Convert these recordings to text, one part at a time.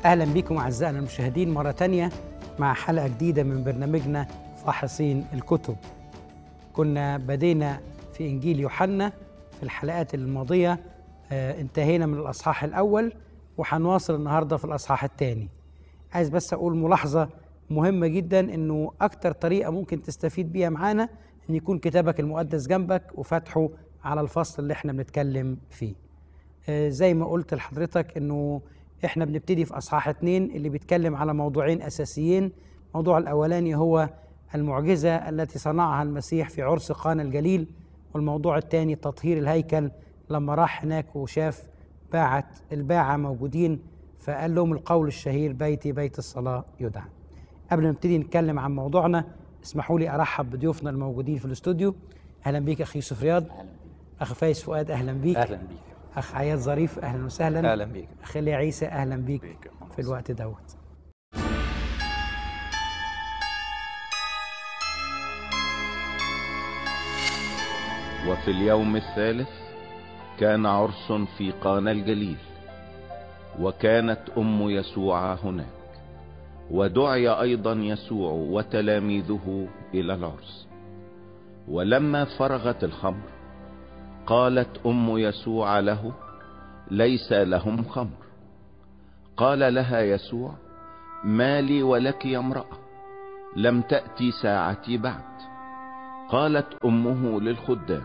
أهلا بكم أعزائنا المشاهدين مرة تانية مع حلقة جديدة من برنامجنا فاحصين الكتب كنا بدينا في إنجيل يوحنا في الحلقات الماضية آه انتهينا من الأصحاح الأول وهنواصل النهاردة في الأصحاح الثاني عايز بس أقول ملاحظة مهمة جدا إنه أكتر طريقة ممكن تستفيد بيها معانا إن يكون كتابك المقدس جنبك وفتحه على الفصل اللي احنا بنتكلم فيه آه زي ما قلت لحضرتك إنه احنا بنبتدي في اصحاح اتنين اللي بيتكلم على موضوعين اساسيين الموضوع الاولاني هو المعجزه التي صنعها المسيح في عرس قانا الجليل والموضوع الثاني تطهير الهيكل لما راح هناك وشاف باعة الباعة موجودين فقال لهم القول الشهير بيتي بيت الصلاة يدعى قبل ما نبتدي نتكلم عن موضوعنا اسمحوا لي ارحب بضيوفنا الموجودين في الاستوديو اهلا بيك اخي يوسف رياض اخ فايز فؤاد اهلا بيك اهلا بيك اخ عياد ظريف اهلا وسهلا اهلا بيك خلي عيسى اهلا بيك في الوقت دوت وفي اليوم الثالث كان عرس في قانا الجليل وكانت ام يسوع هناك ودعي ايضا يسوع وتلاميذه الى العرس ولما فرغت الخمر قالت ام يسوع له ليس لهم خمر قال لها يسوع ما لي ولك يا امرأة لم تأتي ساعتي بعد قالت امه للخدام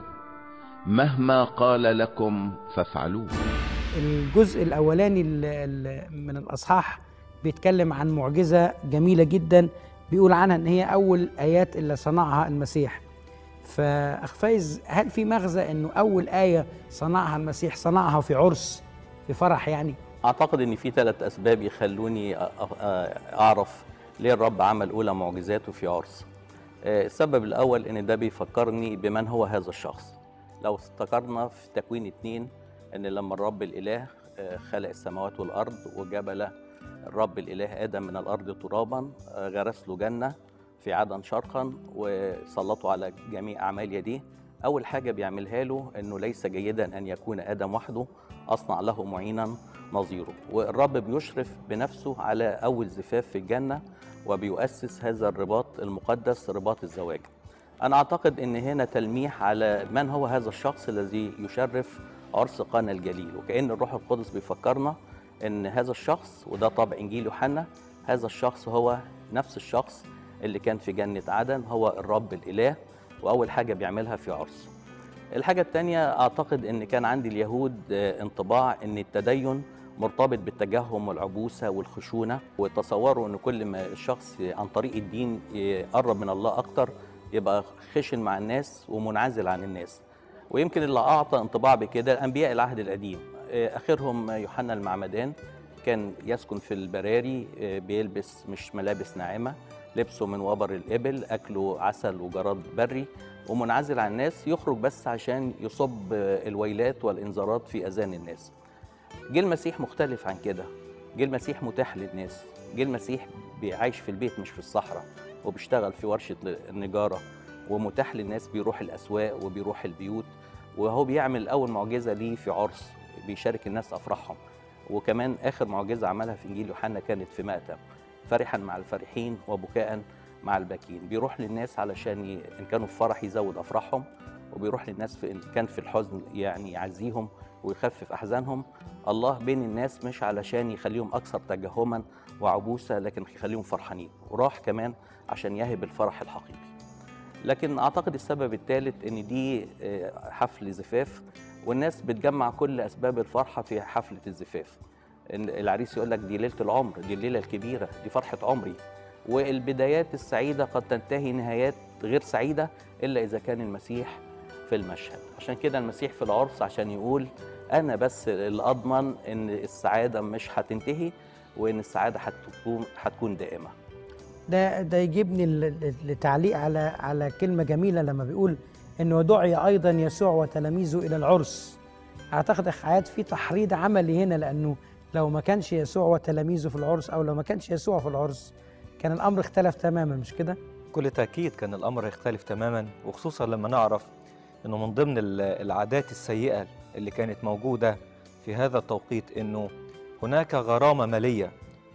مهما قال لكم فافعلوه الجزء الاولاني ال- ال- من الاصحاح بيتكلم عن معجزه جميله جدا بيقول عنها ان هي اول ايات اللي صنعها المسيح فاخ فايز هل في مغزى انه اول ايه صنعها المسيح صنعها في عرس في فرح يعني اعتقد ان في ثلاث اسباب يخلوني أ- أ- اعرف ليه الرب عمل اولى معجزاته في عرس آه، السبب الاول ان ده بيفكرني بمن هو هذا الشخص لو افتكرنا في تكوين اتنين ان لما الرب الاله آه، خلق السماوات والارض وجبل الرب الاله ادم من الارض ترابا آه، غرس له جنه في عدن شرقا وسلطوا على جميع اعمال يديه اول حاجه بيعملها له انه ليس جيدا ان يكون ادم وحده اصنع له معينا نظيره والرب بيشرف بنفسه على اول زفاف في الجنه وبيؤسس هذا الرباط المقدس رباط الزواج انا اعتقد ان هنا تلميح على من هو هذا الشخص الذي يشرف عرس قانا الجليل وكأن الروح القدس بيفكرنا ان هذا الشخص وده طبع انجيل يوحنا هذا الشخص هو نفس الشخص اللي كان في جنة عدن هو الرب الإله وأول حاجة بيعملها في عرس الحاجة التانية أعتقد أن كان عند اليهود آه، انطباع أن التدين مرتبط بالتجهم والعبوسة والخشونة وتصوروا أن كل ما الشخص عن طريق الدين يقرب من الله أكتر يبقى خشن مع الناس ومنعزل عن الناس ويمكن اللي أعطى انطباع بكده أنبياء العهد القديم آه، آخرهم يوحنا المعمدان كان يسكن في البراري آه، بيلبس مش ملابس ناعمة لبسه من وبر الإبل أكله عسل وجراد بري ومنعزل عن الناس يخرج بس عشان يصب آه، الويلات والإنذارات في أذان الناس جه المسيح مختلف عن كده جه المسيح متاح للناس جه المسيح عايش في البيت مش في الصحراء وبيشتغل في ورشة النجارة ومتاح للناس بيروح الأسواق وبيروح البيوت وهو بيعمل أول معجزة ليه في عرس بيشارك الناس أفراحهم وكمان آخر معجزة عملها في إنجيل يوحنا كانت في مأتم فرحا مع الفرحين وبكاء مع الباكين بيروح للناس علشان ي... إن كانوا في فرح يزود أفراحهم وبيروح للناس في إن كان في الحزن يعني يعزيهم ويخفف أحزانهم الله بين الناس مش علشان يخليهم أكثر تجهما وعبوسة لكن يخليهم فرحانين وراح كمان عشان يهب الفرح الحقيقي لكن أعتقد السبب الثالث إن دي آه، حفل زفاف والناس بتجمع كل أسباب الفرحة في حفلة الزفاف إن العريس يقول لك دي ليلة العمر دي الليلة الكبيرة دي فرحة عمري والبدايات السعيدة قد تنتهي نهايات غير سعيدة إلا إذا كان المسيح في المشهد عشان كده المسيح في العرس عشان يقول أنا بس اللي أضمن إن السعادة مش هتنتهي وإن السعادة هتكون هتكون دائمة ده ده يجيبني ل- ل- لتعليق على على كلمه جميله لما بيقول انه دعي ايضا يسوع وتلاميذه الى العرس اعتقد اخ عياد في تحريض عملي هنا لانه لو ما كانش يسوع وتلاميذه في العرس او لو ما كانش يسوع في العرس كان الامر اختلف تماما مش كده بكل تأكيد كان الأمر يختلف تماما وخصوصا لما نعرف أنه من ضمن ال- العادات السيئة اللي كانت موجودة في هذا التوقيت أنه هناك غرامة مالية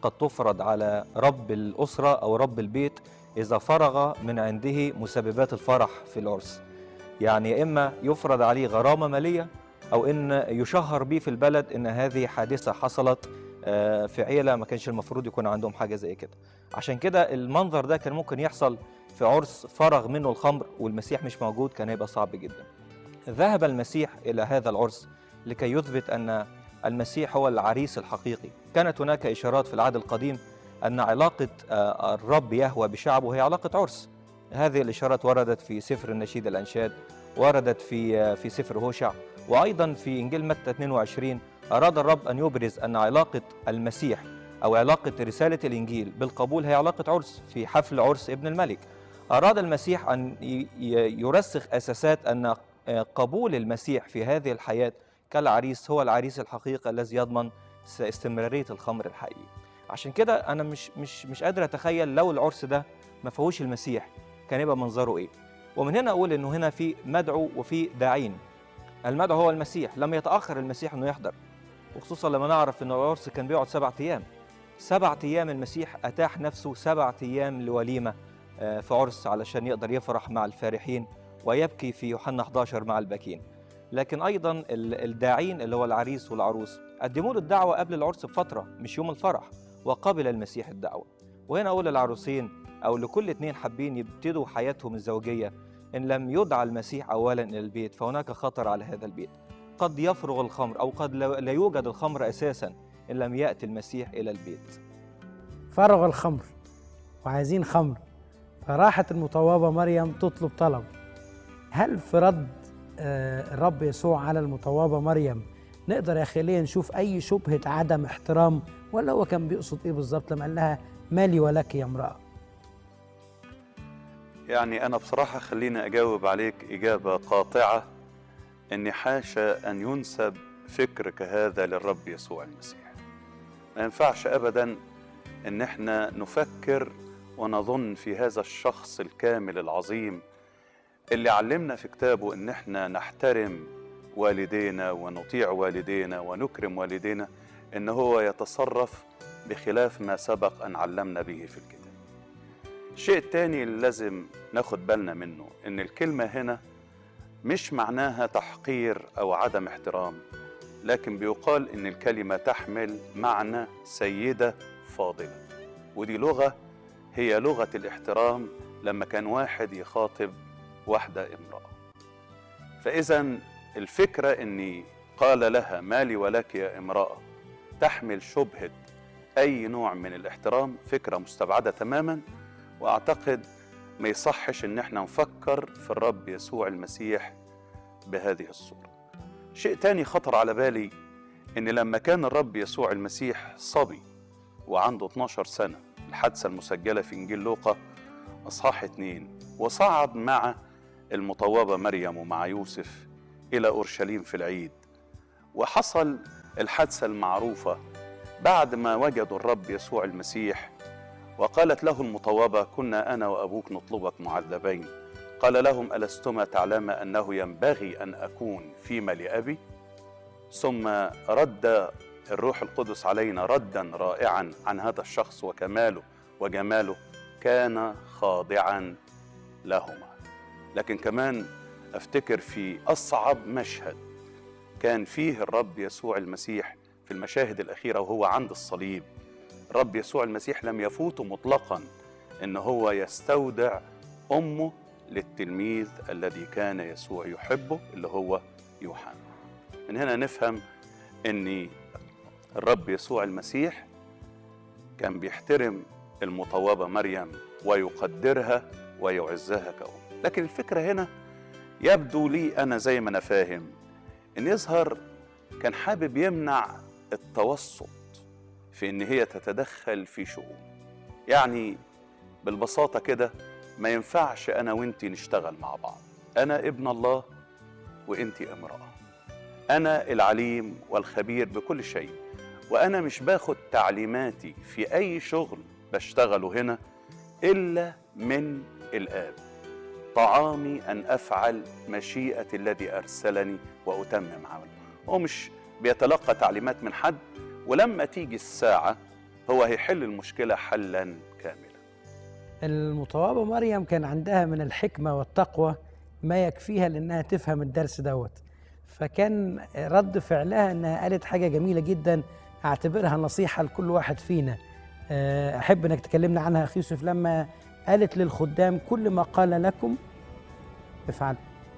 قد تفرض على رب الأسرة أو رب البيت إذا فرغ من عنده مسببات الفرح في العرس يعني يا إما يفرض عليه غرامة مالية أو إن يشهر به في البلد إن هذه حادثة حصلت آه، في عيلة ما كانش المفروض يكون عندهم حاجة زي كده عشان كده المنظر ده كان ممكن يحصل في عرس فرغ منه الخمر والمسيح مش موجود كان هيبقى صعب جدا ذهب المسيح إلى هذا العرس لكي يثبت أن المسيح هو العريس الحقيقي كانت هناك إشارات في العهد القديم أن علاقة آه، الرب يهوى بشعبه هي علاقة عرس هذه الإشارات وردت في سفر النشيد الأنشاد وردت في آه، في سفر هوشع وأيضا في إنجيل متى 22 أراد الرب أن يبرز أن علاقة المسيح أو علاقة رسالة الإنجيل بالقبول هي علاقة عرس في حفل عرس ابن الملك أراد المسيح أن ي- ي- يرسخ أساسات أن آه، قبول المسيح في هذه الحياة كالعريس هو العريس الحقيقي الذي يضمن س- استمرارية الخمر الحقيقي عشان كده أنا مش مش مش قادر أتخيل لو العرس ده ما فيهوش المسيح كان يبقى منظره إيه ومن هنا أقول إنه هنا في مدعو وفي داعين المدعو هو المسيح لم يتأخر المسيح إنه يحضر وخصوصا لما نعرف إن العرس كان بيقعد سبعة أيام سبعة أيام المسيح أتاح نفسه سبعة أيام لوليمة آه، في عرس علشان يقدر يفرح مع الفارحين ويبكي في يوحنا 11 مع الباكين لكن ايضا ال- الداعين اللي هو العريس والعروس قدموا له الدعوه قبل العرس بفتره مش يوم الفرح وقبل المسيح الدعوه وهنا اقول للعروسين او لكل اتنين حابين يبتدوا حياتهم الزوجيه ان لم يدعى المسيح اولا الى البيت فهناك خطر على هذا البيت قد يفرغ الخمر او قد لا لا يوجد الخمر اساسا ان لم ياتي المسيح الى البيت فرغ الخمر وعايزين خمر فراحت المطوبة مريم تطلب طلب هل في رد آه، الرب يسوع على المطوبة مريم نقدر يا خلينا نشوف أي شبهة عدم احترام ولا هو كان بيقصد إيه بالظبط لما قال لها مالي ولك يا امرأة يعني أنا بصراحة خليني أجاوب عليك إجابة قاطعة إن حاشا أن ينسب فكر كهذا للرب يسوع المسيح ما ينفعش أبدا إن إحنا نفكر ونظن في هذا الشخص الكامل العظيم اللي علمنا في كتابه إن إحنا نحترم والدينا ونطيع والدينا ونكرم والدينا إن هو يتصرف بخلاف ما سبق أن علمنا به في الكتاب الشيء التاني اللي لازم ناخد بالنا منه ان الكلمة هنا مش معناها تحقير او عدم احترام لكن بيقال ان الكلمة تحمل معنى سيدة فاضلة ودي لغة هي لغة الاحترام لما كان واحد يخاطب واحدة امرأة فإذا الفكرة اني قال لها مالي ولك يا امرأة تحمل شبهة أي نوع من الاحترام فكرة مستبعدة تماماً واعتقد ما يصحش ان احنا نفكر في الرب يسوع المسيح بهذه الصورة شيء تاني خطر على بالي ان لما كان الرب يسوع المسيح صبي وعنده 12 سنة الحادثة المسجلة في انجيل لوقا اصحاح اتنين وصعد مع المطوبة مريم ومع يوسف الى اورشليم في العيد وحصل الحادثة المعروفة بعد ما وجدوا الرب يسوع المسيح وقالت له المطوبة كنا أنا وأبوك نطلبك معذبين قال لهم ألستما تعلم أنه ينبغي أن أكون فيما لأبي ثم رد الروح القدس علينا ردا رائعا عن هذا الشخص وكماله وجماله كان خاضعا لهما لكن كمان افتكر في اصعب مشهد كان فيه الرب يسوع المسيح في المشاهد الاخيره وهو عند الصليب الرب يسوع المسيح لم يفوت مطلقا ان هو يستودع امه للتلميذ الذي كان يسوع يحبه اللي هو يوحنا من هنا نفهم ان الرب يسوع المسيح كان بيحترم المطوبه مريم ويقدرها ويعزها كأم لكن الفكره هنا يبدو لي انا زي ما انا فاهم ان يظهر كان حابب يمنع التوسط في ان هي تتدخل في شؤون يعني بالبساطه كده ما ينفعش انا وانتي نشتغل مع بعض انا ابن الله وانتي امراه انا العليم والخبير بكل شيء وانا مش باخد تعليماتي في اي شغل بشتغله هنا الا من الاب طعامي ان افعل مشيئه الذي ارسلني واتمم عمله هو مش بيتلقى تعليمات من حد ولما تيجي الساعه هو هيحل المشكله حلا كاملا المطوبة مريم كان عندها من الحكمة والتقوى ما يكفيها لأنها تفهم الدرس دوت فكان رد فعلها أنها قالت حاجة جميلة جدا أعتبرها نصيحة لكل واحد فينا آه، أحب أنك تكلمنا عنها أخي يوسف لما قالت للخدام كل ما قال لكم افعلوا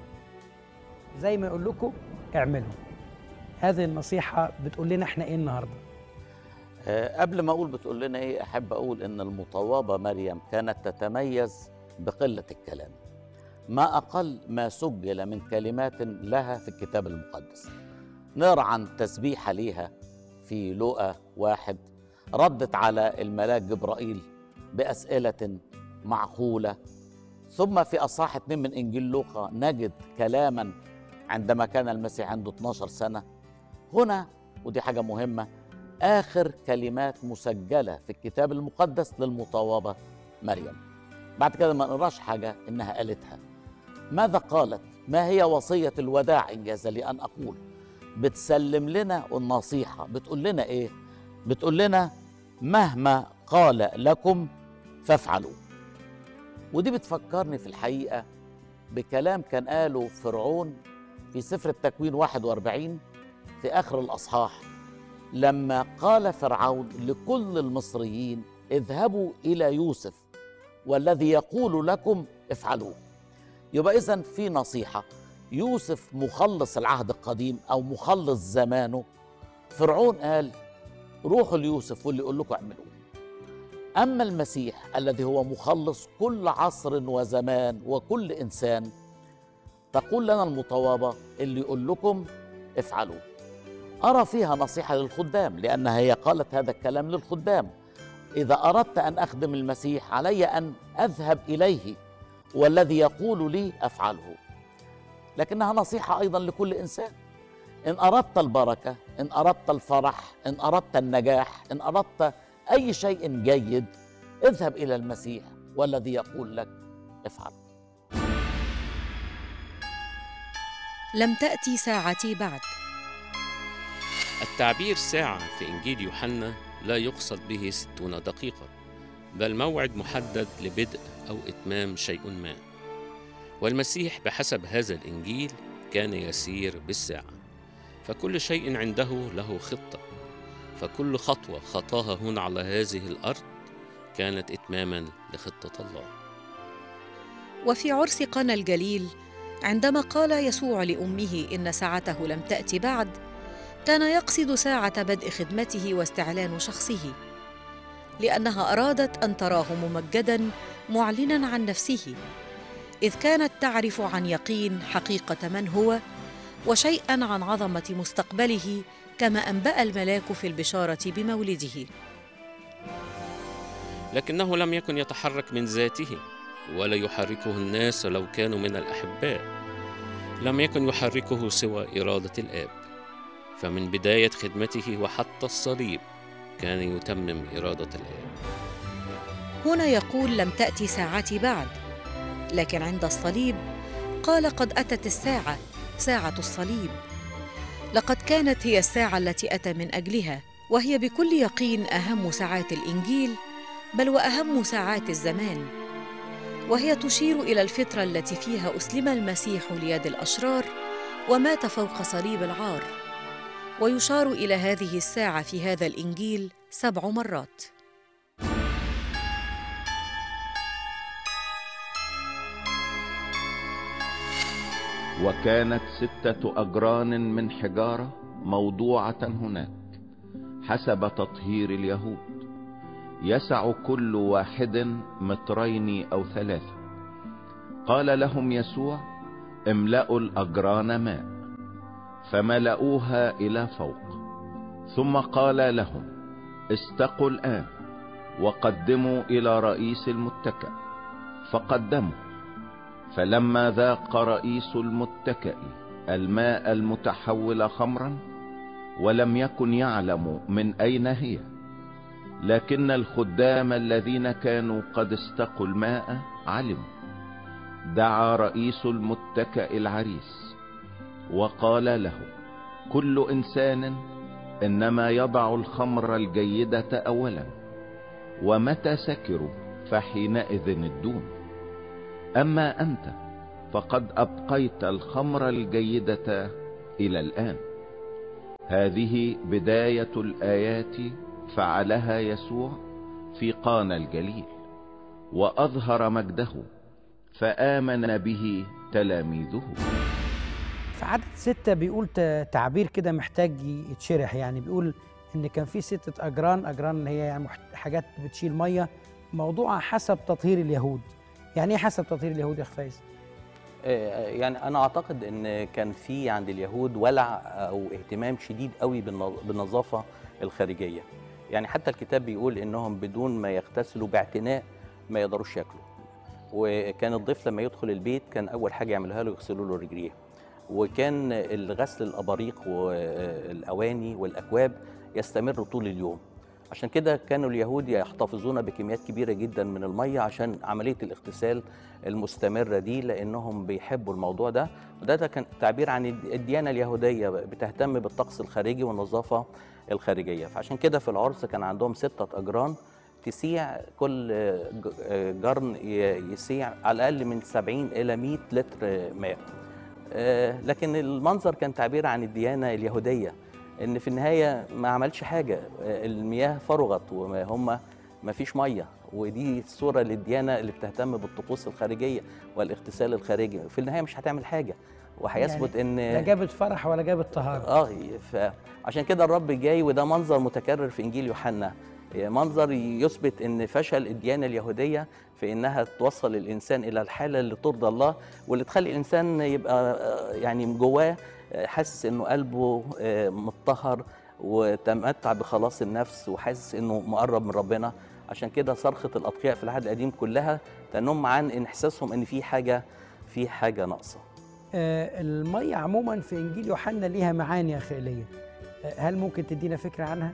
زي ما يقول لكم اعملوا هذه النصيحة بتقول لنا احنا ايه النهارده آه، قبل ما اقول بتقول لنا ايه احب اقول ان المطوبه مريم كانت تتميز بقله الكلام ما اقل ما سجل من كلمات لها في الكتاب المقدس نقرا عن تسبيحه ليها في لوقا واحد ردت على الملاك جبرائيل باسئله معقوله ثم في اصحاح اتنين من انجيل لوقا نجد كلاما عندما كان المسيح عنده 12 سنه هنا ودي حاجه مهمه آخر كلمات مسجلة في الكتاب المقدس للمطوبة مريم بعد كده ما نقراش حاجة إنها قالتها ماذا قالت؟ ما هي وصية الوداع إن جاز لي أن أقول بتسلم لنا النصيحة بتقول لنا إيه؟ بتقول لنا مهما قال لكم فافعلوا ودي بتفكرني في الحقيقة بكلام كان قاله فرعون في سفر التكوين 41 في آخر الأصحاح لما قال فرعون لكل المصريين اذهبوا الى يوسف والذي يقول لكم افعلوه يبقى اذا في نصيحه يوسف مخلص العهد القديم او مخلص زمانه فرعون قال روحوا ليوسف واللي يقول لكم اعملوه اما المسيح الذي هو مخلص كل عصر وزمان وكل انسان تقول لنا المطوبه اللي يقول لكم افعلوه أرى فيها نصيحة للخدام لأنها هي قالت هذا الكلام للخدام إذا أردت أن أخدم المسيح علي أن أذهب إليه والذي يقول لي أفعله لكنها نصيحة أيضا لكل إنسان إن أردت البركة إن أردت الفرح إن أردت النجاح إن أردت أي شيء جيد اذهب إلى المسيح والذي يقول لك افعل لم تأتي ساعتي بعد التعبير ساعة في إنجيل يوحنا لا يقصد به ستون دقيقة بل موعد محدد لبدء أو إتمام شيء ما والمسيح بحسب هذا الإنجيل كان يسير بالساعة فكل شيء عنده له خطة فكل خطوة خطاها هنا على هذه الأرض كانت إتماما لخطة الله وفي عرس قنا الجليل عندما قال يسوع لأمه إن ساعته لم تأت بعد كان يقصد ساعة بدء خدمته واستعلان شخصه لأنها أرادت أن تراه ممجدا معلنا عن نفسه إذ كانت تعرف عن يقين حقيقة من هو وشيئا عن عظمة مستقبله كما أنبأ الملاك في البشارة بمولده لكنه لم يكن يتحرك من ذاته ولا يحركه الناس لو كانوا من الأحباء لم يكن يحركه سوى إرادة الآب فمن بداية خدمته وحتى الصليب كان يتمم إرادة الآب هنا يقول لم تأتي ساعتي بعد لكن عند الصليب قال قد أتت الساعة ساعة الصليب لقد كانت هي الساعة التي أتى من أجلها وهي بكل يقين أهم ساعات الإنجيل بل وأهم ساعات الزمان وهي تشير إلى الفترة التي فيها أسلم المسيح ليد الأشرار ومات فوق صليب العار ويشار إلى هذه الساعة في هذا الإنجيل سبع مرات وكانت ستة أجران من حجارة موضوعة هناك حسب تطهير اليهود يسع كل واحد مترين أو ثلاثة قال لهم يسوع املأوا الأجران ماء فملأوها إلى فوق ثم قال لهم استقوا الآن وقدموا إلى رئيس المتكأ فقدموا فلما ذاق رئيس المتكئ الماء المتحول خمرا ولم يكن يعلم من اين هي لكن الخدام الذين كانوا قد استقوا الماء علموا دعا رئيس المتكئ العريس وقال له كل انسان انما يضع الخمر الجيدة اولا ومتى سكروا فحينئذ الدون اما انت فقد ابقيت الخمر الجيدة الى الان هذه بداية الايات فعلها يسوع في قانا الجليل واظهر مجده فامن به تلاميذه في عدد ستة بيقول ت- تعبير كده محتاج يتشرح يعني بيقول إن كان في ستة أجران أجران اللي هي يعني محت- حاجات بتشيل مية موضوعها حسب تطهير اليهود يعني إيه حسب تطهير اليهود يا أخ فايز؟ آه، يعني انا اعتقد ان كان في عند اليهود ولع او اهتمام شديد قوي بالنظ- بالنظافه الخارجيه يعني حتى الكتاب بيقول انهم بدون ما يغتسلوا باعتناء ما يقدروش ياكلوا وكان الضيف لما يدخل البيت كان اول حاجه يعملوها له يغسلوا له رجليه وكان الغسل الاباريق والاواني والاكواب يستمر طول اليوم عشان كده كانوا اليهود يحتفظون بكميات كبيره جدا من الميه عشان عمليه الاغتسال المستمره دي لانهم بيحبوا الموضوع ده وده ده كان تعبير عن الد- الديانه اليهوديه بتهتم بالطقس الخارجي والنظافه الخارجيه فعشان كده في العرس كان عندهم سته اجران تسيع كل ج- جرن ي- يسيع على الاقل من 70 الى 100 لتر ماء آه، لكن المنظر كان تعبير عن الديانه اليهوديه ان في النهايه ما عملش حاجه آه، المياه فرغت وهم ما فيش ميه ودي صوره للديانه اللي بتهتم بالطقوس الخارجيه والاغتسال الخارجي في النهايه مش هتعمل حاجه وهيثبت ان لا جابت فرح ولا جابت طهارة اه فعشان كده الرب جاي وده منظر متكرر في انجيل يوحنا منظر يثبت ان فشل الديانه اليهوديه في انها توصل الانسان الى الحاله اللي ترضى الله واللي تخلي الانسان يبقى آه، يعني من جواه آه، حاسس انه قلبه آه، متطهر وتمتع بخلاص النفس وحاسس انه مقرب من ربنا عشان كده صرخه الاتقياء في العهد القديم كلها تنم عن ان احساسهم ان في حاجه في حاجه ناقصه آه، المية عموما في إنجيل يوحنا ليها معاني يا أخي إيليا آه، هل ممكن تدينا فكرة عنها؟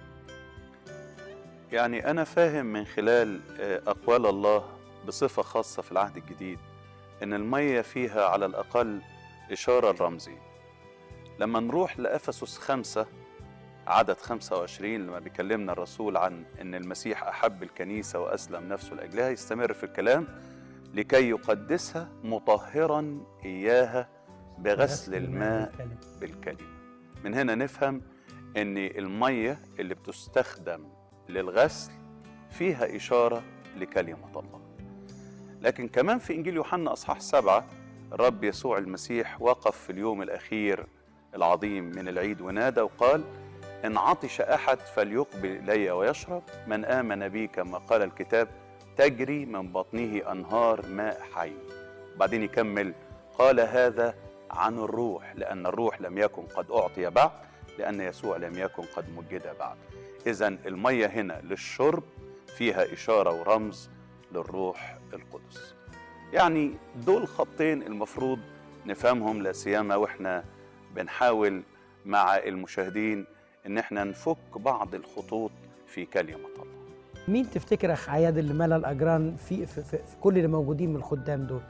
يعني أنا فاهم من خلال آه، أقوال الله بصفة خاصة في العهد الجديد إن المية فيها على الأقل إشارة رمزية لما نروح لأفسس خمسة عدد 25 لما بيكلمنا الرسول عن إن المسيح أحب الكنيسة وأسلم نفسه لأجلها يستمر في الكلام لكي يقدسها مطهرا إياها بغسل الماء بالكلمة. بالكلمة من هنا نفهم ان المية اللي بتستخدم للغسل فيها إشارة لكلمة الله لكن كمان في إنجيل يوحنا أصحاح سبعة الرب يسوع المسيح وقف في اليوم الأخير العظيم من العيد ونادى وقال إن عطش أحد فليقبل إلي ويشرب من آمن بي كما قال الكتاب تجري من بطنه أنهار ماء حي بعدين يكمل قال هذا عن الروح لأن الروح لم يكن قد أعطي بعد لأن يسوع لم يكن قد مجد بعد إذا المية هنا للشرب فيها إشارة ورمز للروح القدس يعني دول خطين المفروض نفهمهم لا سيما واحنا بنحاول مع المشاهدين ان احنا نفك بعض الخطوط في كلمة الله مين تفتكر أخ عياد اللي ملا الأجران في, في, في, في كل اللي موجودين من الخدام دول؟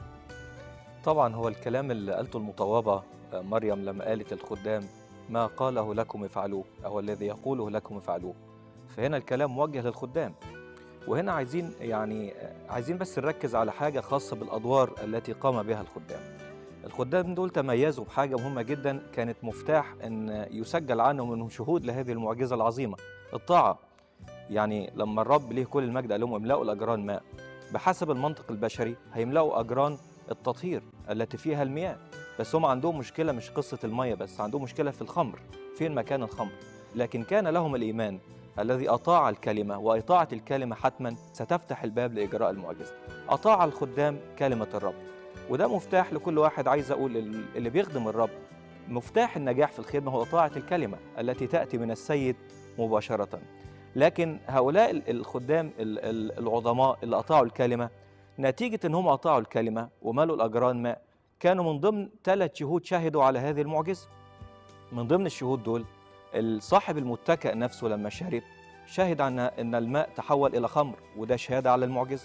طبعا هو الكلام اللي قالته المطوبة آه، مريم لما قالت الخدام ما قاله لكم افعلوه أو الذي يقوله لكم افعلوه فهنا الكلام موجه للخدام وهنا عايزين يعني آه، عايزين بس نركز على حاجة خاصة بالأدوار التي قام بها الخدام الخدام دول تميزوا بحاجة مهمة جدا كانت مفتاح أن يسجل عنهم أنهم شهود لهذه المعجزة العظيمة الطاعة يعني لما الرب ليه كل المجد قال لهم املأوا الأجران ماء بحسب المنطق البشري هيملأوا أجران التطهير التي فيها المياه بس هم عندهم مشكلة مش قصة المية بس عندهم مشكلة في الخمر فين مكان الخمر لكن كان لهم الإيمان الذي أطاع الكلمة وإطاعة الكلمة حتما ستفتح الباب لإجراء المعجزة أطاع الخدام كلمة الرب وده مفتاح لكل واحد عايز أقول ال- اللي بيخدم الرب مفتاح النجاح في الخدمة هو طاعة الكلمة التي تأتي من السيد مباشرة لكن هؤلاء ال- الخدام ال- ال- العظماء اللي أطاعوا الكلمة نتيجة إن هم أطاعوا الكلمة وملوا الأجران ماء كانوا من ضمن ثلاث شهود شهدوا على هذه المعجزة من ضمن الشهود دول صاحب المتكئ نفسه لما شرب شهد عن ان الماء تحول الى خمر وده شهاده على المعجزه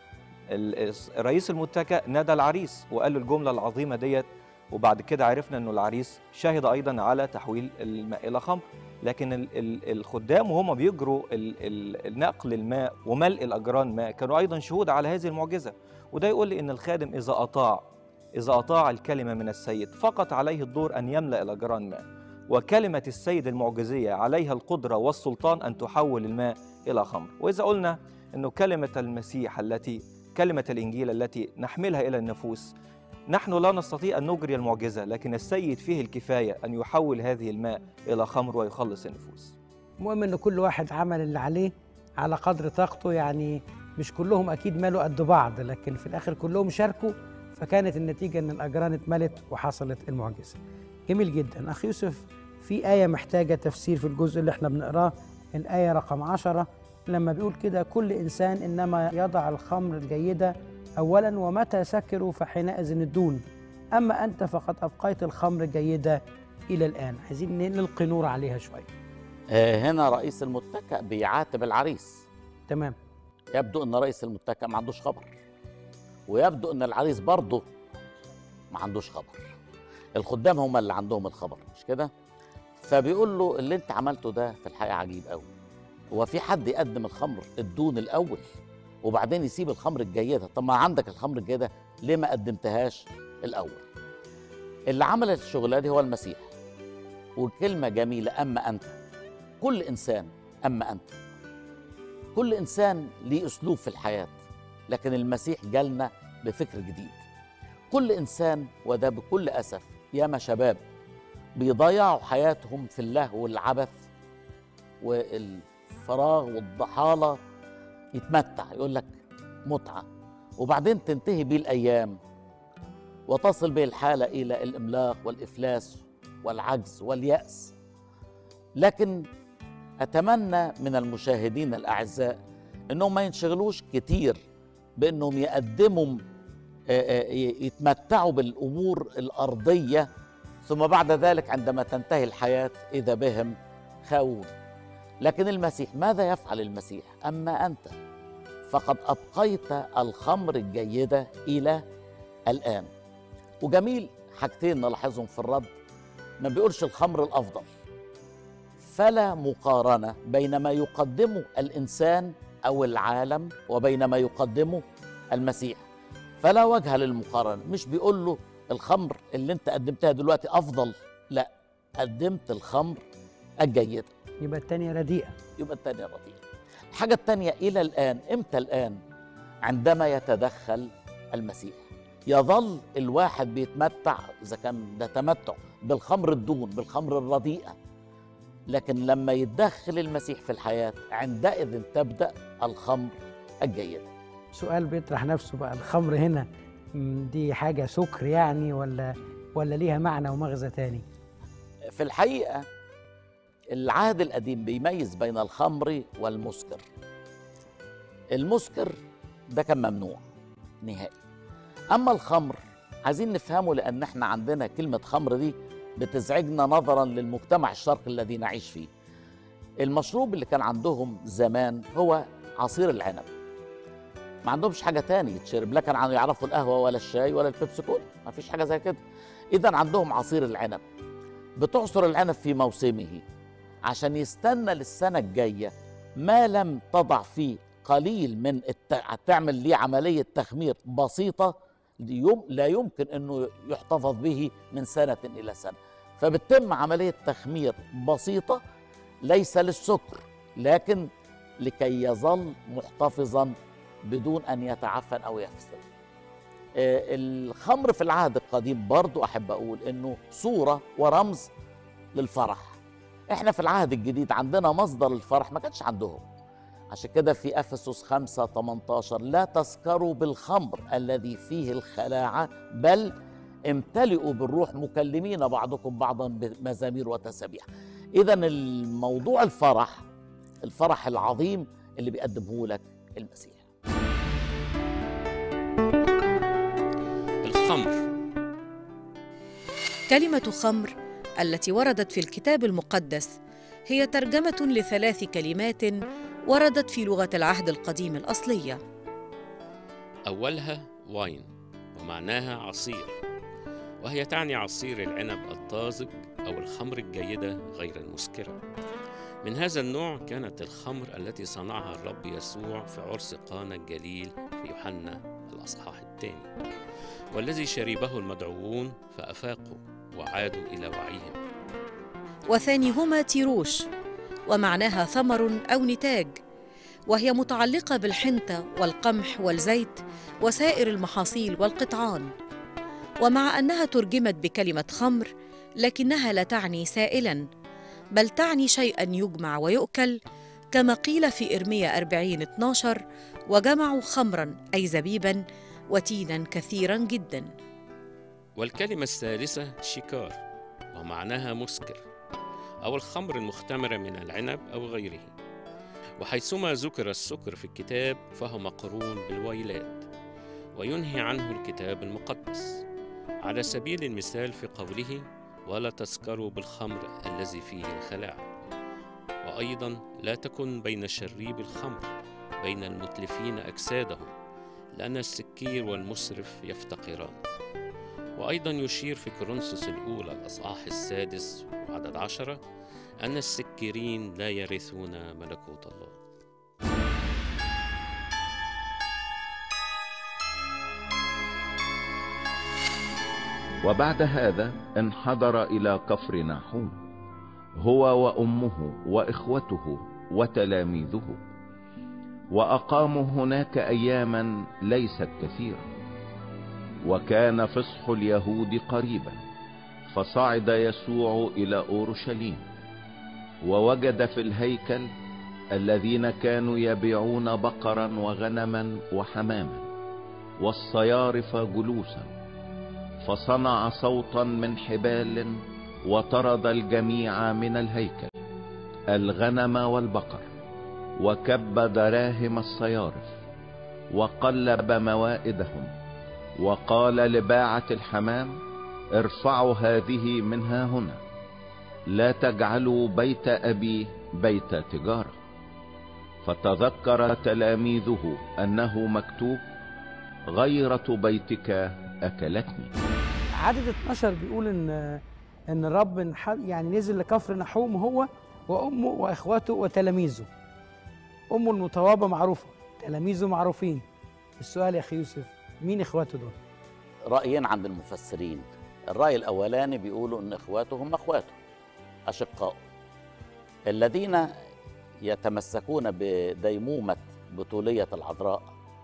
ال- رئيس المتكئ نادى العريس وقال له الجمله العظيمه ديت وبعد كده عرفنا انه العريس شهد ايضا على تحويل الماء الى خمر لكن ال- ال- الخدام وهم بيجروا ال- ال- النقل الماء وملء الاجران ماء كانوا ايضا شهود على هذه المعجزه وده يقول لي ان الخادم اذا اطاع اذا اطاع الكلمه من السيد فقط عليه الدور ان يملا الاجران ماء وكلمه السيد المعجزيه عليها القدره والسلطان ان تحول الماء الى خمر واذا قلنا انه كلمه المسيح التي كلمه الانجيل التي نحملها الى النفوس نحن لا نستطيع ان نجري المعجزه لكن السيد فيه الكفايه ان يحول هذه الماء الى خمر ويخلص النفوس المهم ان كل واحد عمل اللي عليه على قدر طاقته يعني مش كلهم اكيد مالوا قد بعض لكن في الاخر كلهم شاركوا فكانت النتيجه ان الاجران اتملت وحصلت المعجزه جميل جدا اخ يوسف في ايه محتاجه تفسير في الجزء اللي احنا بنقراه الايه رقم عشرة لما بيقول كده كل انسان انما يضع الخمر الجيده اولا ومتى سكروا فحينئذ الدون اما انت فقد ابقيت الخمر الجيده الى الان عايزين نلقي نور عليها شويه آه، هنا رئيس المتكأ بيعاتب العريس تمام يبدو ان رئيس المتكأ ما عندوش خبر ويبدو ان العريس برضه ما عندوش خبر الخدام هم اللي عندهم الخبر مش كده فبيقول له اللي انت عملته ده في الحقيقه عجيب قوي هو في حد يقدم الخمر الدون الاول وبعدين يسيب الخمر الجيده طب ما عندك الخمر الجيده ليه ما قدمتهاش الاول اللي عمل الشغلة دي هو المسيح وكلمة جميلة أما أنت كل إنسان أما أنت كل إنسان ليه أسلوب في الحياة لكن المسيح جالنا بفكر جديد كل إنسان وده بكل أسف ياما شباب بيضيعوا حياتهم في اللهو والعبث والفراغ والضحالة يتمتع يقول لك متعة وبعدين تنتهي بيه الأيام وتصل به الحالة إلى الإملاق والإفلاس والعجز واليأس لكن أتمنى من المشاهدين الأعزاء أنهم ما ينشغلوش كتير بأنهم يقدموا آه، آه، يتمتعوا بالأمور الأرضية ثم بعد ذلك عندما تنتهي الحياة إذا بهم خاوون لكن المسيح ماذا يفعل المسيح أما أنت فقد أبقيت الخمر الجيدة إلى الآن وجميل حاجتين نلاحظهم في الرد ما بيقولش الخمر الافضل فلا مقارنه بين ما يقدمه الانسان او العالم وبين ما يقدمه المسيح فلا وجه للمقارنه مش بيقول له الخمر اللي انت قدمتها دلوقتي افضل لا قدمت الخمر الجيده يبقى التانية رديئة يبقى الثانيه رديئه الحاجه الثانيه الى الان امتى الان عندما يتدخل المسيح يظل الواحد بيتمتع اذا كان ده تمتع بالخمر الدون بالخمر الرديئه لكن لما يتدخل المسيح في الحياه عندئذ تبدا الخمر الجيده سؤال بيطرح نفسه بقى الخمر هنا م، دي حاجة سكر يعني ولا ولا ليها معنى ومغزى تاني في الحقيقه العهد القديم بيميز بين الخمر والمسكر المسكر ده كان ممنوع نهائي اما الخمر عايزين نفهمه لان احنا عندنا كلمه خمر دي بتزعجنا نظرا للمجتمع الشرقي الذي نعيش فيه المشروب اللي كان عندهم زمان هو عصير العنب ما عندهمش حاجه تاني يتشرب لا كان يعرفوا القهوه ولا الشاي ولا البيبسي كولا ما فيش حاجه زي كده اذا عندهم عصير العنب بتعصر العنب في موسمه عشان يستنى للسنه الجايه ما لم تضع فيه قليل من الت... تعمل ليه عمليه تخمير بسيطه يوم لا يمكن انه يحتفظ به من سنه الى سنه فبتتم عمليه تخمير بسيطه ليس للسكر لكن لكي يظل محتفظا بدون ان يتعفن او يفسد آه، الخمر في العهد القديم برضو احب اقول انه صوره ورمز للفرح احنا في العهد الجديد عندنا مصدر الفرح ما كانش عندهم عشان كده في افسس 5 18 لا تسكروا بالخمر الذي فيه الخلاعه بل امتلئوا بالروح مكلمين بعضكم بعضا بمزامير وتسابيح اذا الموضوع الفرح الفرح العظيم اللي بيقدمه لك المسيح الخمر كلمة خمر التي وردت في الكتاب المقدس هي ترجمة لثلاث كلمات وردت في لغة العهد القديم الأصلية أولها واين ومعناها عصير وهي تعني عصير العنب الطازج أو الخمر الجيدة غير المسكرة من هذا النوع كانت الخمر التي صنعها الرب يسوع في عرس قانا الجليل في يوحنا الأصحاح الثاني والذي شربه المدعوون فأفاقوا وعادوا إلى وعيهم وثانيهما تيروش ومعناها ثمر او نتاج وهي متعلقه بالحنطه والقمح والزيت وسائر المحاصيل والقطعان ومع انها ترجمت بكلمه خمر لكنها لا تعني سائلا بل تعني شيئا يجمع ويؤكل كما قيل في إرميا أربعين 12 وجمعوا خمرا أي زبيبا وتينا كثيرا جدا والكلمة الثالثة شيكار ومعناها مسكر أو الخمر المختمرة من العنب أو غيره وحيثما ذكر السكر في الكتاب فهو مقرون بالويلات وينهي عنه الكتاب المقدس على سبيل المثال في قوله ولا تسكروا بالخمر الذي فيه الخلاعة وأيضا لا تكن بين شريب الخمر بين المتلفين أجسادهم لأن السكير والمسرف يفتقران وأيضا يشير في كورنثوس الأولى الأصحاح السادس وعدد عشرة أن السكيرين لا يرثون ملكوت الله وبعد هذا انحدر الى كفر ناحوم هو وامه واخوته وتلاميذه واقاموا هناك اياما ليست كثيره وكان فصح اليهود قريبا فصعد يسوع الى اورشليم ووجد في الهيكل الذين كانوا يبيعون بقرا وغنما وحماما والصيارف جلوسا فصنع صوتا من حبال وطرد الجميع من الهيكل الغنم والبقر وكب دراهم الصيارف وقلب موائدهم وقال لباعة الحمام ارفعوا هذه منها هنا لا تجعلوا بيت ابي بيت تجارة فتذكر تلاميذه انه مكتوب غيرة بيتك اكلتني عدد 12 بيقول ان ان الرب انح- يعني نزل لكفر نحوم هو وامه واخواته وتلاميذه امه المطوبه معروفه تلاميذه معروفين السؤال يا اخي يوسف مين اخواته دول رأيين عند المفسرين الرأي الأولاني بيقولوا إن إخواته هم إخواته أشقاء الذين يتمسكون بديمومة بطولية العذراء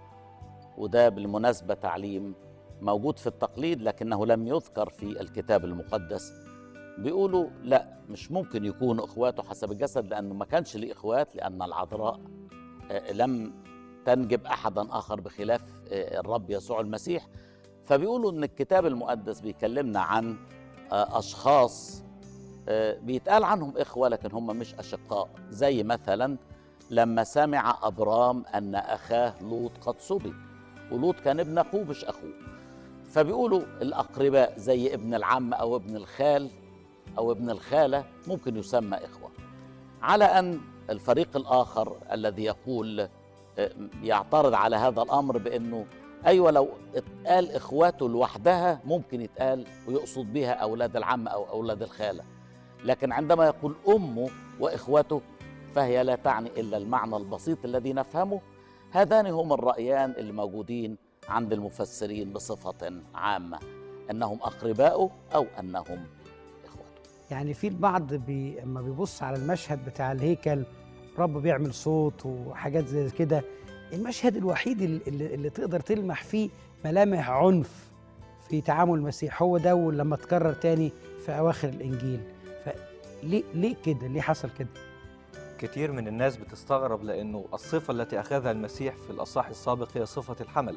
وده بالمناسبة تعليم موجود في التقليد لكنه لم يذكر في الكتاب المقدس بيقولوا لا مش ممكن يكونوا إخواته حسب الجسد لأنه ما كانش ليه إخوات لأن العذراء آه، لم تنجب أحدا آخر بخلاف آه، الرب يسوع المسيح فبيقولوا ان الكتاب المقدس بيكلمنا عن آه، اشخاص آه، بيتقال عنهم اخوه لكن هم مش اشقاء زي مثلا لما سمع ابرام ان اخاه لوط قد صبي ولوط كان ابن اخوه مش اخوه فبيقولوا الاقرباء زي ابن العم او ابن الخال او ابن الخاله ممكن يسمى اخوه على ان الفريق الاخر الذي يقول آه، يعترض على هذا الامر بانه ايوه لو اتقال اخواته لوحدها ممكن يتقال ويقصد بها اولاد العم او اولاد الخاله لكن عندما يقول امه واخوته فهي لا تعني الا المعنى البسيط الذي نفهمه هذان هما الرايان اللي موجودين عند المفسرين بصفه عامه انهم اقرباؤه او انهم اخوته يعني في البعض بي اما بيبص على المشهد بتاع الهيكل رب بيعمل صوت وحاجات زي كده المشهد الوحيد اللي, اللي اللي تقدر تلمح فيه ملامح عنف في تعامل المسيح هو ده ولما تكرر تاني في اواخر الانجيل فليه ليه كده ليه حصل كده كتير من الناس بتستغرب لأنه الصفة التي أخذها المسيح في الأصحاح السابق هي صفة الحمل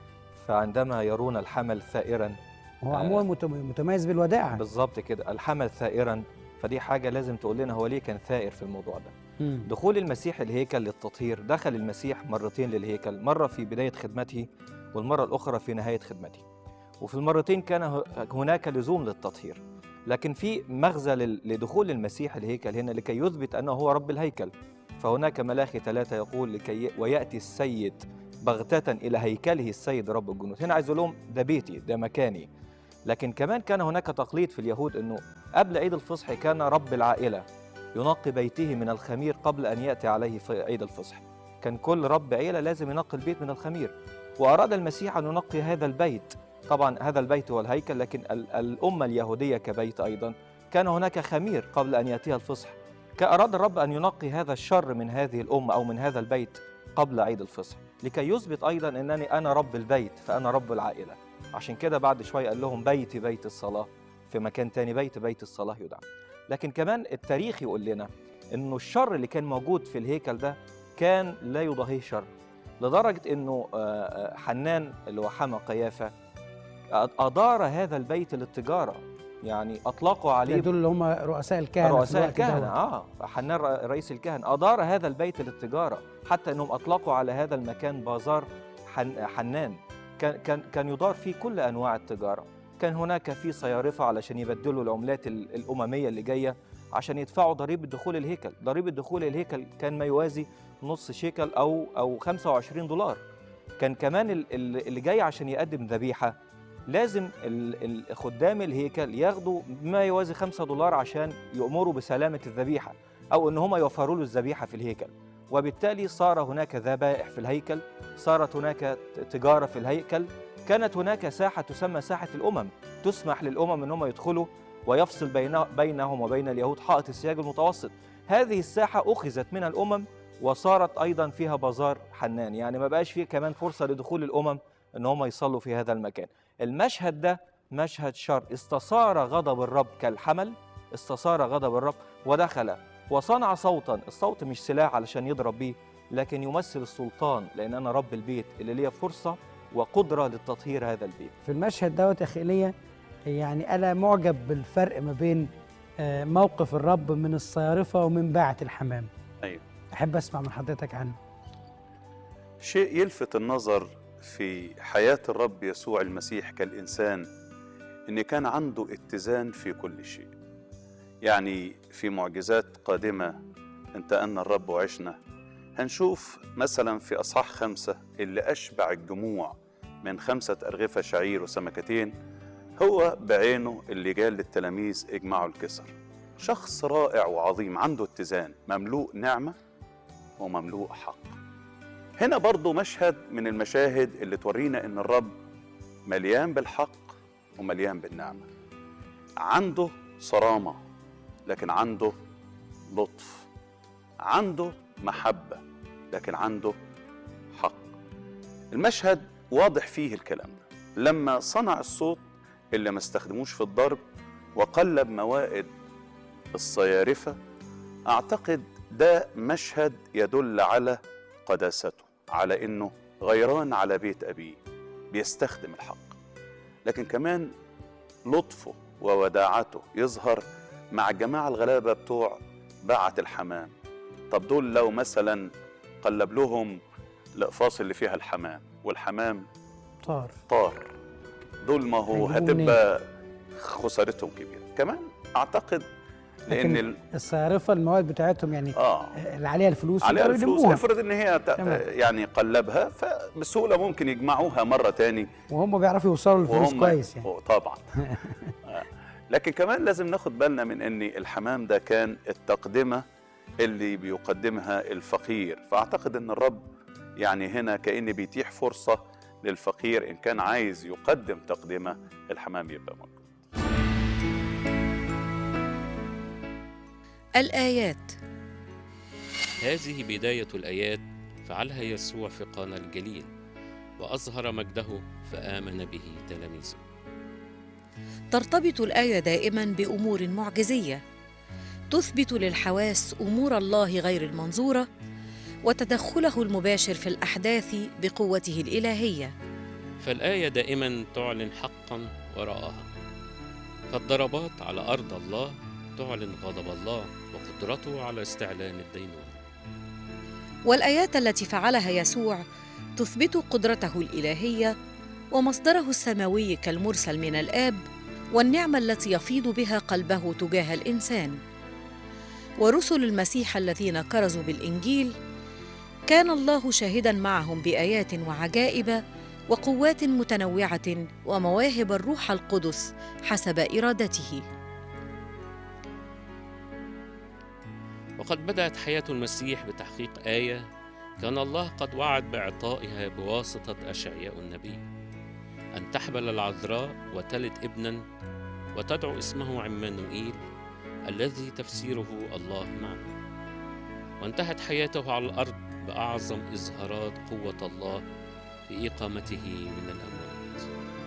فعندما يرون الحمل ثائرا هو آه. عموما متم- متميز بالوداعه بالظبط كده الحمل ثائرا فدي حاجة لازم تقول لنا هو ليه كان ثائر في الموضوع ده مم. دخول المسيح الهيكل للتطهير دخل المسيح مرتين للهيكل مرة في بداية خدمته والمرة الأخرى في نهاية خدمته وفي المرتين كان ه- هناك لزوم للتطهير لكن في مغزى لل- لدخول المسيح الهيكل هنا لكي يثبت أنه هو رب الهيكل فهناك ملاخي ثلاثة يقول لكي ي- ويأتي السيد بغتة إلى هيكله السيد رب الجنود هنا عايز أقول لهم ده بيتي ده مكاني لكن كمان كان هناك تقليد في اليهود انه قبل عيد الفصح كان رب العائله ينقي بيته من الخمير قبل ان ياتي عليه في عيد الفصح كان كل رب عيله لازم ينقي البيت من الخمير واراد المسيح ان ينقي هذا البيت طبعا هذا البيت هو الهيكل لكن ال- الامه اليهوديه كبيت ايضا كان هناك خمير قبل ان ياتيها الفصح كأراد الرب أن ينقي هذا الشر من هذه الأمة أو من هذا البيت قبل عيد الفصح لكي يثبت أيضا أنني أنا رب البيت فأنا رب العائلة عشان كده بعد شوية قال لهم بيتي بيت الصلاة في مكان تاني بيت بيت الصلاة يدعى لكن كمان التاريخ يقول لنا أنه الشر اللي كان موجود في الهيكل ده كان لا يضاهيه شر لدرجة أنه آه، آه، حنان اللي هو حمى قيافة أدار هذا البيت للتجارة يعني أطلقوا عليه دول اللي هم رؤساء الكهنه في رؤساء الوقت الكهنة دوت. اه حنان ر- رئيس الكهنة أدار هذا البيت للتجارة حتى أنهم أطلقوا على هذا المكان بازار حن حنان كان كان كان يدار فيه كل أنواع التجارة كان هناك في صيارفة علشان يبدلوا العملات ال- الأممية اللي جاية عشان يدفعوا ضريبة دخول الهيكل ضريبة دخول الهيكل كان ما يوازي نص شيكل أو أو 25 دولار كان كمان ال- ال- اللي جاي عشان يقدم ذبيحة لازم ال- ال- خدام الهيكل ياخدوا ما يوازي 5 دولار عشان يأمروا بسلامة الذبيحة أو إن هم يوفروا له الذبيحة في الهيكل وبالتالي صار هناك ذبائح في الهيكل صارت هناك ت- تجارة في الهيكل كانت هناك ساحة تسمى ساحة الأمم تسمح للأمم أن هم يدخلوا ويفصل بين بينهم وبين اليهود حائط السياج المتوسط هذه الساحة أخذت من الأمم وصارت أيضا فيها بازار حنان يعني ما بقاش فيه كمان فرصة لدخول الأمم أن هم يصلوا في هذا المكان المشهد ده مشهد شر استثار غضب الرب كالحمل استثار غضب الرب ودخل وصنع صوتا الصوت مش سلاح علشان يضرب بيه لكن يمثل السلطان لأن أنا رب البيت اللي ليا فرصة وقدرة للتطهير هذا البيت في المشهد دوت يا اخي ايليا يعني انا معجب بالفرق ما بين آه، موقف الرب من الصيارفه ومن باعة الحمام أيوة. احب اسمع من حضرتك عنه شيء يلفت النظر في حياة الرب يسوع المسيح كالإنسان إن كان عنده اتزان في كل شيء يعني في معجزات قادمة انتقلنا الرب وعشنا هنشوف مثلا في أصحاح خمسة اللي أشبع الجموع من خمسة أرغفة شعير وسمكتين هو بعينه اللي قال للتلاميذ اجمعوا الكسر شخص رائع وعظيم عنده اتزان مملوء نعمة ومملوء حق هنا برضو مشهد من المشاهد اللي تورينا ان الرب مليان بالحق ومليان بالنعمة عنده صرامة لكن عنده لطف عنده محبة لكن عنده حق المشهد واضح فيه الكلام ده لما صنع الصوت اللي ما استخدموش في الضرب وقلب موائد الصيارفة أعتقد ده مشهد يدل على قداسته على انه غيران على بيت ابيه بيستخدم الحق لكن كمان لطفه ووداعته يظهر مع الجماعه الغلابه بتوع باعة الحمام طب دول لو مثلا قلب لهم الاقفاص اللي فيها الحمام والحمام طار طار دول ما هو هيجيبوه منين؟ هتبقى خسارتهم كبيره كمان اعتقد لان لكن ال... الصيارفه المواد بتاعتهم يعني اه اللي عليها الفلوس عليها يقدروا الفلوس يلموها. افرض ان هي ت- تمام. يعني قلبها فبسهوله ممكن يجمعوها مره تاني وهم بيعرفوا يوصلوا للفلوس كويس يعني أوه، طبعا آه. لكن كمان لازم ناخد بالنا من ان الحمام ده كان التقدمه اللي بيقدمها الفقير فاعتقد ان الرب يعني هنا كان بيتيح فرصه للفقير ان كان عايز يقدم تقدمه الحمام يبقى موجود الآيات هذه بداية الآيات فعلها يسوع في قانا الجليل وأظهر مجده فآمن به تلاميذه ترتبط الآية دائما بأمور معجزية تثبت للحواس أمور الله غير المنظورة وتدخله المباشر في الأحداث بقوته الإلهية فالآية دائما تعلن حقا وراءها فالضربات على أرض الله تعلن غضب الله وقدرته على استعلان الدينونة والآيات التي فعلها يسوع تثبت قدرته الإلهية ومصدره السماوي كالمرسل من الآب والنعمة التي يفيض بها قلبه تجاه الإنسان ورسل المسيح الذين كرزوا بالإنجيل كان الله شاهدا معهم بآيات وعجائب وقوات متنوعه ومواهب الروح القدس حسب ارادته وقد بدأت حياة المسيح بتحقيق آية كان الله قد وعد بإعطائها بواسطة أشعياء النبي أن تحبل العذراء وتلد ابنا وتدعو اسمه عمانوئيل الذي تفسيره الله معنا وانتهت حياته على الأرض بأعظم إظهارات قوة الله في إقامته من الأموات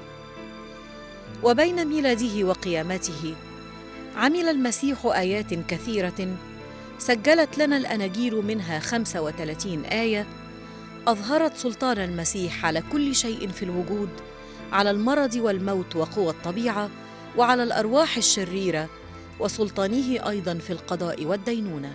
وبين ميلاده وقيامته عمل المسيح ايات كثيره سجلت لنا الاناجيل منها 35 ايه اظهرت سلطان المسيح على كل شيء في الوجود على المرض والموت وقوى الطبيعه وعلى الارواح الشريره وسلطانه ايضا في القضاء والدينونه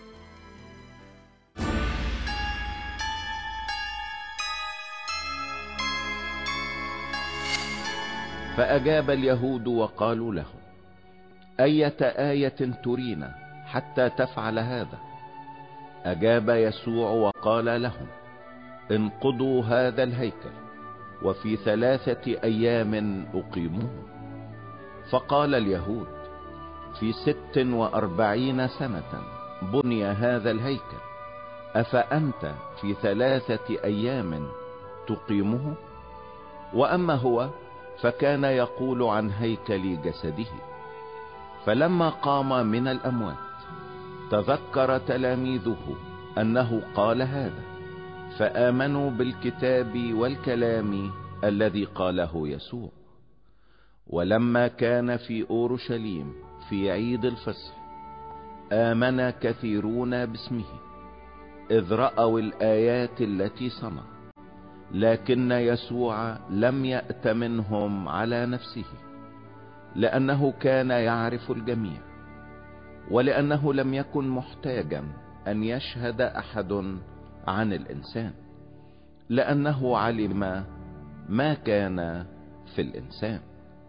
فأجاب اليهود وقالوا له أية آية ترينا حتى تفعل هذا أجاب يسوع وقال لهم انقضوا هذا الهيكل وفي ثلاثة أيام أقيموه فقال اليهود في ست وأربعين سنة بني هذا الهيكل أفأنت في ثلاثة أيام تقيمه وأما هو فكان يقول عن هيكل جسده فلما قام من الأموات تذكر تلاميذه أنه قال هذا فآمنوا بالكتاب والكلام الذي قاله يسوع ولما كان في أورشليم في عيد الفصح آمن كثيرون باسمه إذ رأوا الآيات التي صنع لكن يسوع لم يأت منهم على نفسه لأنه كان يعرف الجميع ولأنه لم يكن محتاجا أن يشهد أحد عن الإنسان لأنه علم ما كان في الإنسان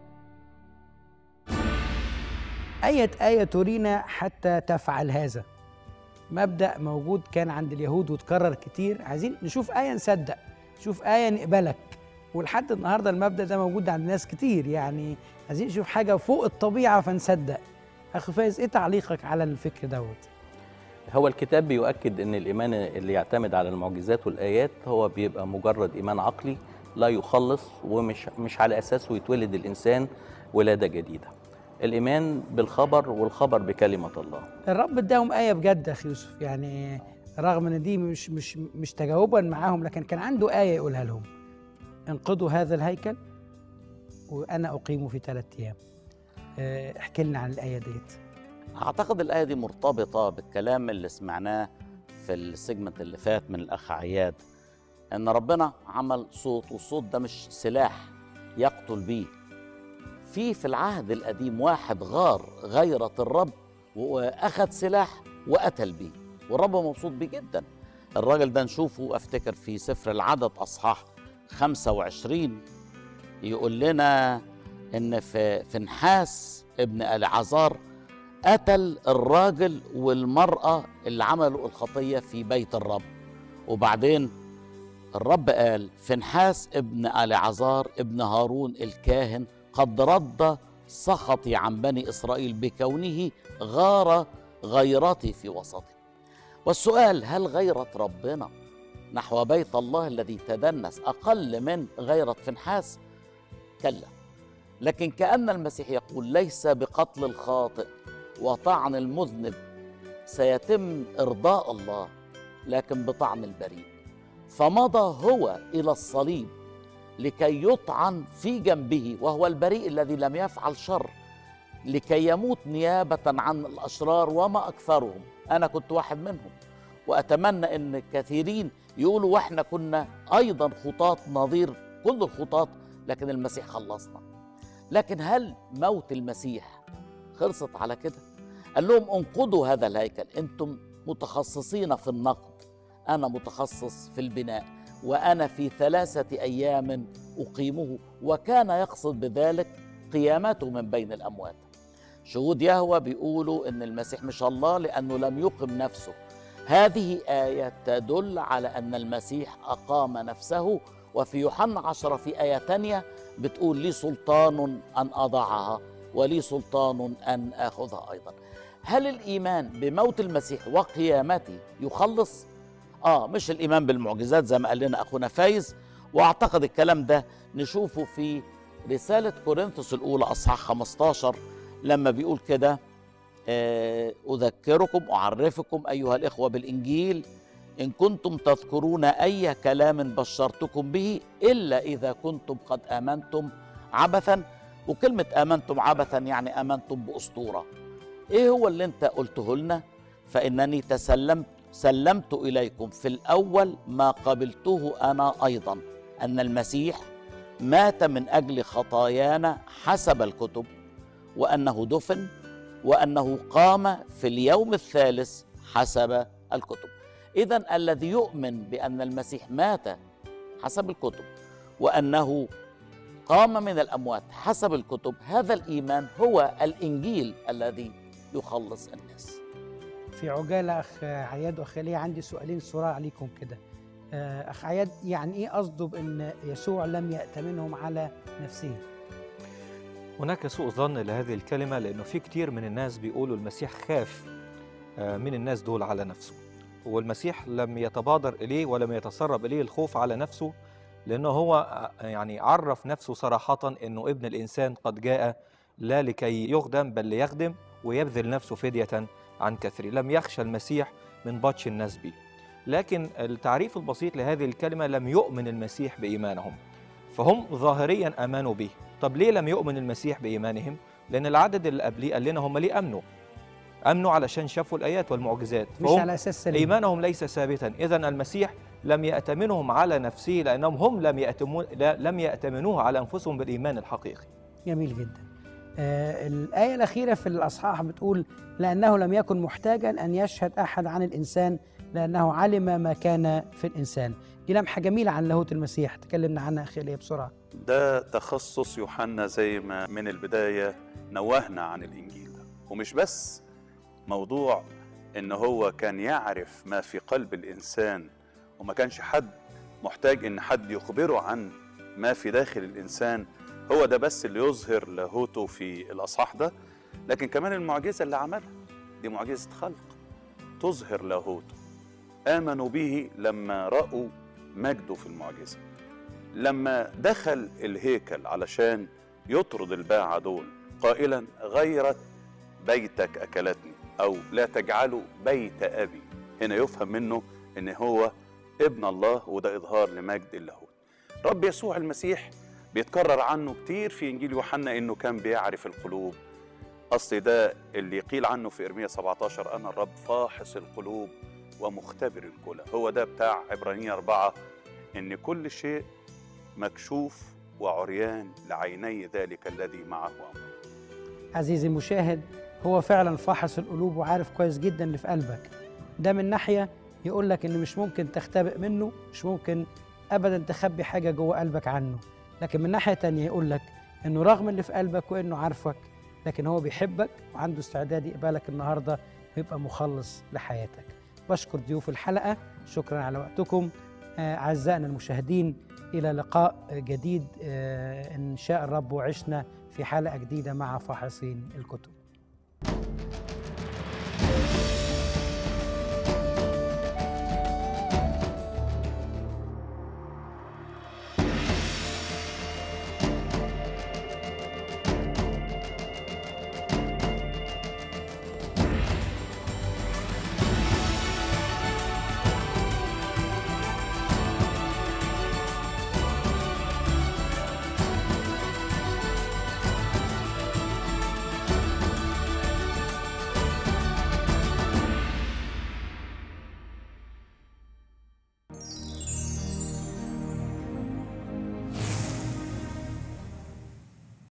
أية آية ترينا حتى تفعل هذا مبدأ موجود كان عند اليهود وتكرر كتير عايزين نشوف آية نصدق نشوف آية نقبلك ولحد النهاردة المبدأ ده موجود عند ناس كتير يعني عايزين نشوف حاجة فوق الطبيعة فنصدق أخي فايز إيه تعليقك على الفكر دوت؟ هو الكتاب بيؤكد ان الايمان اللي يعتمد على المعجزات والايات هو بيبقى مجرد ايمان عقلي لا يخلص ومش مش على اساسه يتولد الانسان ولاده جديده. الايمان بالخبر والخبر بكلمه الله. الرب اداهم آية بجد يا أخي يوسف يعني رغم إن دي مش مش مش تجاوبا معاهم لكن كان عنده آية يقولها لهم انقضوا هذا الهيكل وأنا أقيمه في ثلاثة أيام. آه، احكي لنا عن الآية ديت. اعتقد الايه دي مرتبطه بالكلام اللي سمعناه في السيجمنت اللي فات من الاخ عياد ان ربنا عمل صوت والصوت ده مش سلاح يقتل بيه في في العهد القديم واحد غار غيرة الرب واخذ سلاح وقتل بيه والرب مبسوط بيه جدا الراجل ده نشوفه افتكر في سفر العدد اصحاح 25 يقول لنا ان في في نحاس ابن العزار قتل الراجل والمرأة اللي عملوا الخطية في بيت الرب وبعدين الرب قال فنحاس ابن العزار ابن هارون الكاهن قد رد سخطي عن بني إسرائيل بكونه غار غيرتي في وسطهم والسؤال هل غيرة ربنا نحو بيت الله الذي تدنس أقل من غيرة فنحاس كلا لكن كأن المسيح يقول ليس بقتل الخاطئ وطعن المذنب سيتم ارضاء الله لكن بطعن البريء فمضى هو الى الصليب لكي يطعن في جنبه وهو البريء الذي لم يفعل شر لكي يموت نيابه عن الاشرار وما اكثرهم انا كنت واحد منهم واتمنى ان كثيرين يقولوا واحنا كنا ايضا خطاة نظير كل الخطاة لكن المسيح خلصنا لكن هل موت المسيح خلصت على كده قال لهم انقضوا هذا الهيكل انتم متخصصين في النقد انا متخصص في البناء وانا في ثلاثه ايام اقيمه وكان يقصد بذلك قيامته من بين الاموات شهود يهوى بيقولوا ان المسيح مش الله لانه لم يقم نفسه هذه ايه تدل على ان المسيح اقام نفسه وفي يوحنا عشرة في آية تانية بتقول لي سلطان أن أضعها ولي سلطان أن آخذها أيضا هل الإيمان بموت المسيح وقيامته يخلص؟ آه مش الإيمان بالمعجزات زي ما قال لنا أخونا فايز وأعتقد الكلام ده نشوفه في رسالة كورنثوس الأولى أصحاح 15 لما بيقول كده آه، أذكركم أعرفكم أيها الإخوة بالإنجيل إن كنتم تذكرون أي كلام بشرتكم به إلا إذا كنتم قد آمنتم عبثا وكلمة آمنتم عبثا يعني آمنتم بأسطورة إيه هو اللي أنت قلته لنا فإنني تسلمت سلمت إليكم في الأول ما قبلته أنا أيضا أن المسيح مات من أجل خطايانا حسب الكتب وأنه دفن وأنه قام في اليوم الثالث حسب الكتب إذا الذي يؤمن بأن المسيح مات حسب الكتب وأنه قام من الأموات حسب الكتب هذا الإيمان هو الإنجيل الذي يخلص الناس في عجاله اخ عياد واخ ليه عندي سؤالين صراع عليكم كده آه، اخ عياد يعني ايه قصده بان يسوع لم يأتمنهم على نفسه هناك سوء ظن لهذه الكلمة لأنه في كتير من الناس بيقولوا المسيح خاف آه، من الناس دول على نفسه والمسيح لم يتبادر إليه ولم يتسرب إليه الخوف على نفسه لأنه هو آه، يعني عرف نفسه صراحة أنه ابن الإنسان قد جاء لا لكي يخدم بل ليخدم ويبذل نفسه فدية عن كثير لم يخشى المسيح من بطش الناس به لكن التعريف البسيط لهذه الكلمة لم يؤمن المسيح بإيمانهم فهم ظاهريا آمنوا به طب ليه لم يؤمن المسيح بإيمانهم؟ لأن العدد اللي قبليه قال لنا هم ليه أمنوا؟ أمنوا علشان شافوا الآيات والمعجزات مش فهم على اساس سليم إيمانهم ليس ثابتا إذا المسيح لم يأتمنهم على نفسه لأنهم هم لم يأتمون لا- لم يأتمنوه على أنفسهم بالإيمان الحقيقي جميل جدا آه الآية الأخيرة في الأصحاح بتقول لأنه لم يكن محتاجا أن يشهد أحد عن الإنسان لأنه علم ما كان في الإنسان دي لمحة جميلة عن لاهوت المسيح تكلمنا عنها أخي إليه بسرعة ده تخصص يوحنا زي ما من البداية نوهنا عن الإنجيل ده ومش بس موضوع إن هو كان يعرف ما في قلب الإنسان وما كانش حد محتاج إن حد يخبره عن ما في داخل الإنسان هو ده بس اللي يظهر لاهوته في الأصحاح ده لكن كمان المعجزة اللي عملها دي معجزة خلق تظهر لاهوته آمنوا به لما رأوا مجده في المعجزة لما دخل الهيكل علشان يطرد الباعة دول قائلا غيرت بيتك أكلتني أو لا تجعلوا بيت أبي هنا يفهم منه إن هو ابن الله وده إظهار لمجد اللاهوت رب يسوع المسيح بيتكرر عنه كتير في إنجيل يوحنا إنه كان بيعرف القلوب أصل ده اللي يقيل عنه في إرميا 17 أنا الرب فاحص القلوب ومختبر الكلى هو ده بتاع عبرانية أربعة إن كل شيء مكشوف وعريان لعيني ذلك الذي معه أمر عزيزي المشاهد هو فعلا فاحص القلوب وعارف كويس جدا اللي في قلبك ده من ناحية يقول لك إن مش ممكن تختبئ منه مش ممكن أبدا تخبي حاجة جوه قلبك عنه لكن من ناحية تانية يقول لك إنه رغم اللي في قلبك وإنه عارفك لكن هو بيحبك وعنده استعداد يقبلك النهاردة ويبقى مخلص لحياتك بشكر ضيوف الحلقة شكرا على وقتكم آه، أعزائنا المشاهدين إلى لقاء جديد آه، إن شاء الرب وعشنا في حلقة جديدة مع فاحصين الكتب